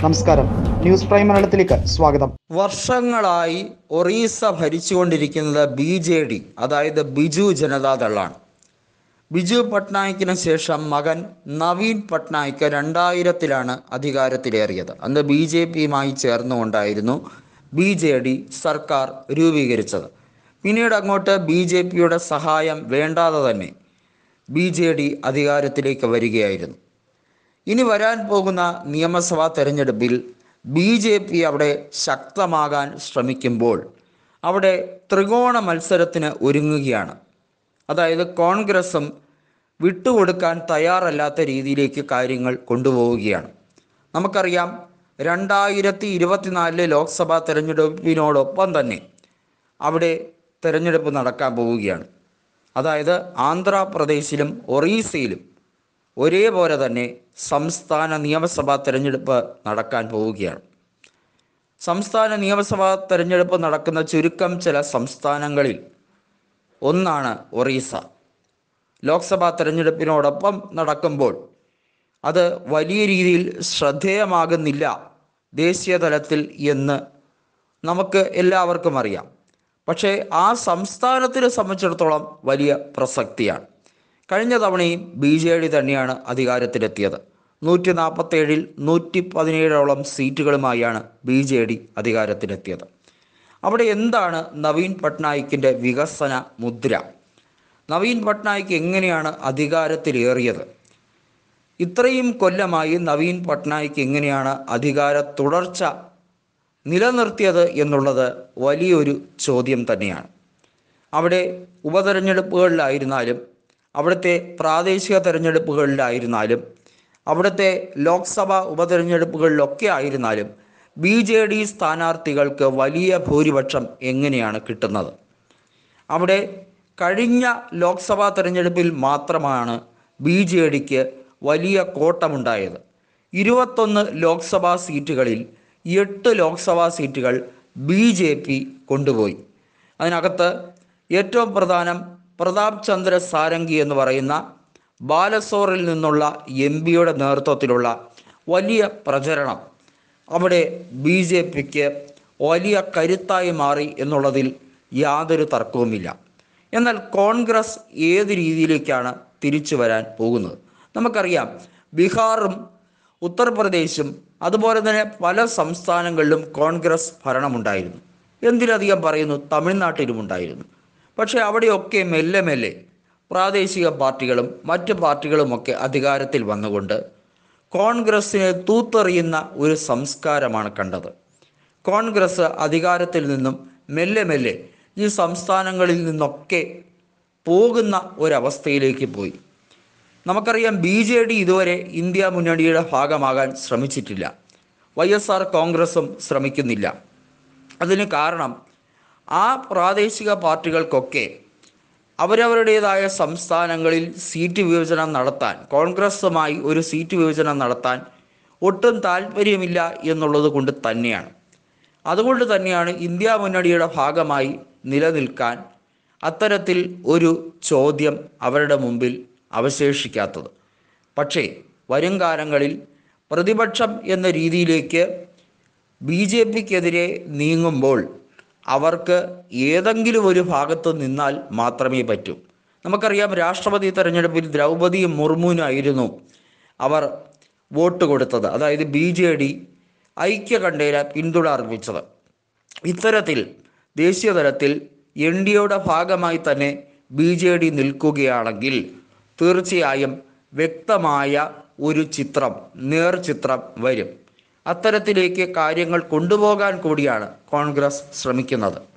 നമസ്കാരം news prime മലയാളത്തിലേക്ക് സ്വാഗതം വർഷങ്ങളായി ഒറീസ ഭരിച്ചുകൊണ്ടിരിക്കുന്നത് ബി ജെ ഡി അതായത് ബിജു ജനതാദളാണ് ബിജു പട്നായിക്കിന് ശേഷം മകൻ നവീൻ പട്നായിക്ക് രണ്ടായിരത്തിലാണ് അധികാരത്തിലേറിയത് അന്ന് ബി ജെ പിയുമായി ചേർന്നുകൊണ്ടായിരുന്നു ബി ജെ ഡി സർക്കാർ രൂപീകരിച്ചത് പിന്നീട് അങ്ങോട്ട് ബി ജെ പിയുടെ സഹായം വേണ്ടാതെ തന്നെ ബി ജെ ഡി അധികാരത്തിലേക്ക് വരികയായിരുന്നു ഇനി വരാൻ പോകുന്ന നിയമസഭാ തെരഞ്ഞെടുപ്പിൽ ബി ജെ പി അവിടെ ശക്തമാകാൻ ശ്രമിക്കുമ്പോൾ അവിടെ ത്രികോണ മത്സരത്തിന് ഒരുങ്ങുകയാണ് അതായത് കോൺഗ്രസും വിട്ടുകൊടുക്കാൻ തയ്യാറല്ലാത്ത രീതിയിലേക്ക് കാര്യങ്ങൾ കൊണ്ടുപോവുകയാണ് നമുക്കറിയാം രണ്ടായിരത്തി ഇരുപത്തിനാലിലെ ലോക്സഭാ തെരഞ്ഞെടുപ്പിനോടൊപ്പം തന്നെ അവിടെ തെരഞ്ഞെടുപ്പ് നടക്കാൻ പോവുകയാണ് അതായത് ആന്ധ്രാപ്രദേശിലും ഒറീസയിലും ഒരേപോലെ തന്നെ സംസ്ഥാന നിയമസഭാ തെരഞ്ഞെടുപ്പ് നടക്കാൻ പോവുകയാണ് സംസ്ഥാന നിയമസഭാ തെരഞ്ഞെടുപ്പ് നടക്കുന്ന ചുരുക്കം ചില സംസ്ഥാനങ്ങളിൽ ഒന്നാണ് ഒറീസ ലോക്സഭാ തെരഞ്ഞെടുപ്പിനോടൊപ്പം നടക്കുമ്പോൾ അത് വലിയ രീതിയിൽ ശ്രദ്ധേയമാകുന്നില്ല ദേശീയ തലത്തിൽ എന്ന് നമുക്ക് എല്ലാവർക്കും അറിയാം പക്ഷേ ആ സംസ്ഥാനത്തിനെ സംബന്ധിച്ചിടത്തോളം വലിയ പ്രസക്തിയാണ് കഴിഞ്ഞ തവണയും ബി ജെ ഡി തന്നെയാണ് അധികാരത്തിലെത്തിയത് നൂറ്റി നാൽപ്പത്തേഴിൽ നൂറ്റി പതിനേഴോളം സീറ്റുകളുമായാണ് ബി ജെ ഡി അധികാരത്തിലെത്തിയത് അവിടെ എന്താണ് നവീൻ പട്നായിക്കിൻ്റെ വികസന മുദ്ര നവീൻ പട്നായിക്ക് എങ്ങനെയാണ് അധികാരത്തിലേറിയത് ഇത്രയും കൊല്ലമായി നവീൻ പട്നായിക്ക് എങ്ങനെയാണ് അധികാര തുടർച്ച നിലനിർത്തിയത് എന്നുള്ളത് വലിയൊരു ചോദ്യം തന്നെയാണ് അവിടെ ഉപതെരഞ്ഞെടുപ്പുകളിലായിരുന്നാലും അവിടുത്തെ പ്രാദേശിക തെരഞ്ഞെടുപ്പുകളിലായിരുന്നാലും അവിടുത്തെ ലോക്സഭാ ഉപതെരഞ്ഞെടുപ്പുകളിലൊക്കെ ആയിരുന്നാലും ബി ജെ ഡി സ്ഥാനാർത്ഥികൾക്ക് വലിയ ഭൂരിപക്ഷം എങ്ങനെയാണ് കിട്ടുന്നത് അവിടെ കഴിഞ്ഞ ലോക്സഭാ തെരഞ്ഞെടുപ്പിൽ മാത്രമാണ് ബി ജെ ഡിക്ക് വലിയ കോട്ടമുണ്ടായത് ഇരുപത്തൊന്ന് ലോക്സഭാ സീറ്റുകളിൽ എട്ട് ലോക്സഭാ സീറ്റുകൾ ബി ജെ പി കൊണ്ടുപോയി അതിനകത്ത് ഏറ്റവും പ്രധാനം പ്രതാപ് ചന്ദ്ര സാരംഗി എന്ന് പറയുന്ന ബാലസോറിൽ നിന്നുള്ള എം പിയുടെ നേതൃത്വത്തിലുള്ള വലിയ പ്രചരണം അവിടെ ബി ജെ പിക്ക് വലിയ കരുത്തായി മാറി എന്നുള്ളതിൽ യാതൊരു തർക്കവുമില്ല എന്നാൽ കോൺഗ്രസ് ഏത് രീതിയിലേക്കാണ് തിരിച്ചു വരാൻ പോകുന്നത് നമുക്കറിയാം ബീഹാറും ഉത്തർപ്രദേശും അതുപോലെ തന്നെ പല സംസ്ഥാനങ്ങളിലും കോൺഗ്രസ് ഭരണമുണ്ടായിരുന്നു എന്തിലധികം പറയുന്നു തമിഴ്നാട്ടിലും ഉണ്ടായിരുന്നു പക്ഷേ അവിടെയൊക്കെ മെല്ലെ മെല്ലെ പ്രാദേശിക പാർട്ടികളും മറ്റ് പാർട്ടികളുമൊക്കെ അധികാരത്തിൽ വന്നുകൊണ്ട് കോൺഗ്രസ്സിനെ തൂത്തെറിയുന്ന ഒരു സംസ്കാരമാണ് കണ്ടത് കോൺഗ്രസ് അധികാരത്തിൽ നിന്നും മെല്ലെ മെല്ലെ ഈ സംസ്ഥാനങ്ങളിൽ നിന്നൊക്കെ പോകുന്ന ഒരവസ്ഥയിലേക്ക് പോയി നമുക്കറിയാം ബി ജെ ഡി ഇതുവരെ ഇന്ത്യ മുന്നണിയുടെ ഭാഗമാകാൻ ശ്രമിച്ചിട്ടില്ല വൈ എസ് ആർ കോൺഗ്രസും ശ്രമിക്കുന്നില്ല അതിന് കാരണം ആ പ്രാദേശിക പാർട്ടികൾക്കൊക്കെ അവരവരുടേതായ സംസ്ഥാനങ്ങളിൽ സീറ്റ് വിഭജനം നടത്താൻ കോൺഗ്രസുമായി ഒരു സീറ്റ് വിഭജനം നടത്താൻ ഒട്ടും താല്പര്യമില്ല എന്നുള്ളത് കൊണ്ട് തന്നെയാണ് അതുകൊണ്ട് തന്നെയാണ് ഇന്ത്യ മുന്നണിയുടെ ഭാഗമായി നിലനിൽക്കാൻ അത്തരത്തിൽ ഒരു ചോദ്യം അവരുടെ മുമ്പിൽ അവശേഷിക്കാത്തത് പക്ഷേ വരും കാലങ്ങളിൽ പ്രതിപക്ഷം എന്ന രീതിയിലേക്ക് ബി ജെ പിക്കെതിരെ നീങ്ങുമ്പോൾ അവർക്ക് ഏതെങ്കിലും ഒരു ഭാഗത്ത് നിന്നാൽ മാത്രമേ പറ്റൂ നമുക്കറിയാം രാഷ്ട്രപതി തെരഞ്ഞെടുപ്പിൽ ദ്രൗപദി മുർമുവിനായിരുന്നു അവർ വോട്ട് കൊടുത്തത് അതായത് ബി ജെ ഡി ഐക്യകണ്ഠേന പിന്തുണ അർപ്പിച്ചത് ഇത്തരത്തിൽ ദേശീയ തലത്തിൽ എൻ ഡി എയുടെ ഭാഗമായി തന്നെ ബി ജെ ഡി നിൽക്കുകയാണെങ്കിൽ തീർച്ചയായും വ്യക്തമായ ഒരു ചിത്രം നേർചിത്രം വരും അത്തരത്തിലേക്ക് കാര്യങ്ങൾ കൊണ്ടുപോകാൻ കൂടിയാണ് കോൺഗ്രസ് ശ്രമിക്കുന്നത്